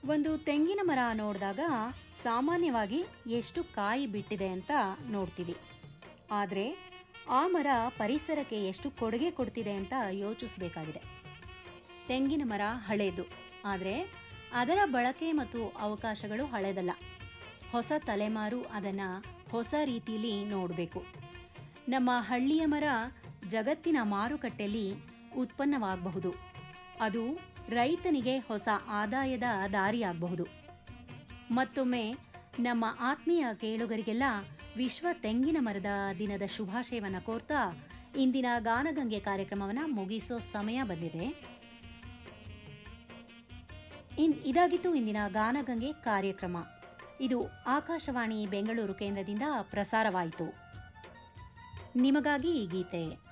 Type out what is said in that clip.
ಒಂದು ತೆಂಗಿನ ಮರ ನೋಡಿದಾಗ ಸಾಮಾನ್ಯವಾಗಿ ಎಷ್ಟು ಕಾಯಿ ಬಿಟ್ಟಿದೆ ಅಂತ ನೋಡ್ತೀವಿ ಆದರೆ ಆ ಮರ ಪರಿಸರಕ್ಕೆ ಎಷ್ಟು ಕೊಡುಗೆ ಕೊಡ್ತಿದೆ ಅಂತ ಯೋಚಿಸಬೇಕಾಗಿದೆ ತೆಂಗಿನ ಮರ ಹಳೇದು ಆದರೆ ಅದರ ಬಳಕೆ ಮತ್ತು ಅವಕಾಶಗಳು ಹಳೆದಲ್ಲ ಹೊಸ ತಲೆಮಾರು ಅದನ್ನು ಹೊಸ ರೀತಿಯಲ್ಲಿ ನೋಡಬೇಕು ನಮ್ಮ ಹಳ್ಳಿಯ ಮರ ಜಗತ್ತಿನ ಮಾರುಕಟ್ಟೆಯಲ್ಲಿ ಉತ್ಪನ್ನವಾಗಬಹುದು ಅದು ರೈತನಿಗೆ ಹೊಸ ಆದಾಯದ ದಾರಿಯಾಗಬಹುದು ಮತ್ತೊಮ್ಮೆ ನಮ್ಮ ಆತ್ಮೀಯ ಕೇಳುಗರಿಗೆಲ್ಲ ವಿಶ್ವ ತೆಂಗಿನ ಮರದ ದಿನದ ಶುಭಾಶಯವನ್ನು ಕೋರ್ತಾ ಇಂದಿನ ಗಾನಗಂಗೆ ಕಾರ್ಯಕ್ರಮವನ್ನು ಮುಗಿಸೋ ಸಮಯ ಬಂದಿದೆ ಇನ್ ಇದಾಗಿತ್ತು ಇಂದಿನ ಗಾನಗಂಗೆ ಕಾರ್ಯಕ್ರಮ ಇದು ಆಕಾಶವಾಣಿ ಬೆಂಗಳೂರು ಕೇಂದ್ರದಿಂದ ಪ್ರಸಾರವಾಯಿತು ನಿಮಗಾಗಿ ಈ ಗೀತೆ